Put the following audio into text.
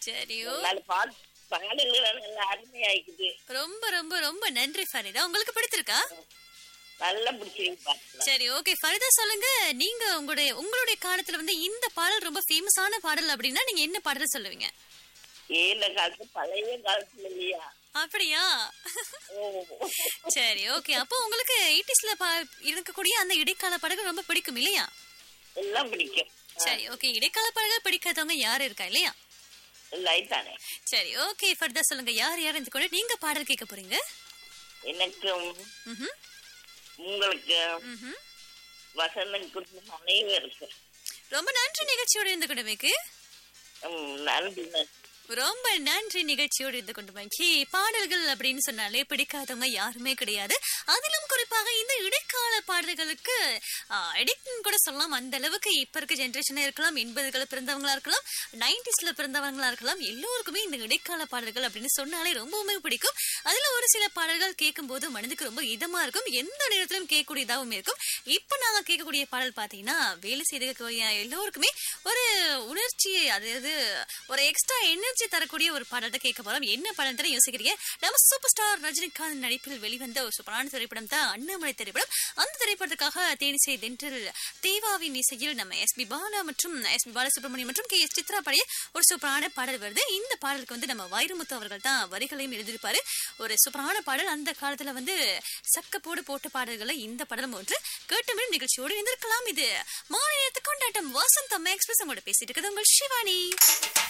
சரியோ நல்ல பாட்டு பாடல்கள் நல்ல அருமையாயிக்குது ரொம்ப ரொம்ப ரொம்ப நன்றி ஃபரிதா உங்களுக்கு பிடிச்சிருக்கா நல்லா பிடிச்சிருக்கு பாட்டு சரி ஓகே ஃபரிதா சொல்லுங்க நீங்க உங்களுடைய உங்களுடைய காலத்துல வந்து இந்த பாடல் ரொம்ப ஃபேமஸான பாடல் அப்படின்னா நீங்க என்ன பாடல் சொல்லுவீங்க ஏழ காலத்து பழைய காலத்துல இல்லையா அப்படியா ஓ. சரி ஓகே அப்போ உங்களுக்கு எயிட்டிஸ்ல இருக்கக்கூடிய அந்த இடைக்கால பாடல்கள் ரொம்ப பிடிக்கும் இல்லையா எல்லாம் பிடிக்கும் சரி ஓகே இடைக்கால பாடல்கள் பிடிக்காதவங்க யாரு இருக்கா இல்லையா லைட் தானே சரி ஓகே ஃபர்தா சொல்லுங்க யார் யார் இந்த கூட நீங்க பாடல் கேட்க போறீங்க எனக்கும் ம்ஹும், உங்களுக்கு ம்ஹும். வசந்தம் குடும்பம் அனைவருக்கும் ரொம்ப நன்றி நிகழ்ச்சியோட இருந்து கொண்டமைக்கு ம், நன்றி நன்றி ரொம்ப நன்றி நிகழ்ச்சியோடு இருந்து கொண்டு மகிழ்ச்சி பாடல்கள் அப்படின்னு சொன்னாலே பிடிக்காதவங்க யாருமே கிடையாது அதிலும் குறிப்பாக இந்த இடைக்கால பாடல்களுக்கு எடிக்ட்னு கூட சொல்லலாம் அந்த அளவுக்கு இப்ப இருக்க ஜென்ரேஷனா இருக்கலாம் எண்பதுகளை பிறந்தவங்களா இருக்கலாம் நைன்டிஸ்ல பிறந்தவங்களா இருக்கலாம் எல்லோருக்குமே இந்த இடைக்கால பாடல்கள் அப்படின்னு சொன்னாலே ரொம்பவுமே பிடிக்கும் அதுல ஒரு சில பாடல்கள் கேட்கும் போது மனதுக்கு ரொம்ப இதமா இருக்கும் எந்த நேரத்திலும் கேட்கக்கூடியதாகவும் இருக்கும் இப்ப நாங்க கேட்கக்கூடிய பாடல் பாத்தீங்கன்னா வேலை செய்திருக்கக்கூடிய எல்லோருக்குமே ஒரு உணர்ச்சி அதாவது ஒரு எக்ஸ்ட்ரா எனர்ஜி தரக்கூடிய ஒரு பாடல் கேட்க போறோம் என்ன பாடல் தான் யோசிக்கிறீங்க நம்ம சூப்பர் ஸ்டார் ரஜினிகாந்த் நடிப்பில் வெளிவந்த ஒரு சூப்பரான திரைப்படம் தான் அண்ணாமலை திரைப்படம் அந்த திரைப்படத்துக்காக தேனிசை தென்றல் தேவாவின் இசையில் நம்ம எஸ் பி பாலா மற்றும் எஸ் பி பாலசுப்ரமணியம் மற்றும் கே எஸ் சித்ரா பாடிய ஒரு சூப்பரான பாடல் வருது இந்த பாடலுக்கு வந்து நம்ம வைரமுத்து அவர்கள் தான் வரிகளையும் எழுதியிருப்பாரு ஒரு சூப்பரான பாடல் அந்த காலத்துல வந்து சக்கப்போடு போட்ட பாடல்களை இந்த படலும் ஒன்று கேட்டுமிடும் நிகழ்ச்சியோடு இருந்திருக்கலாம் இது மாநிலத்து கொண்டாட்டம் வசந்தம் எக்ஸ்பிரஸ் உங்களோட பேசிட்டு இருக்குது உங்கள் சிவானி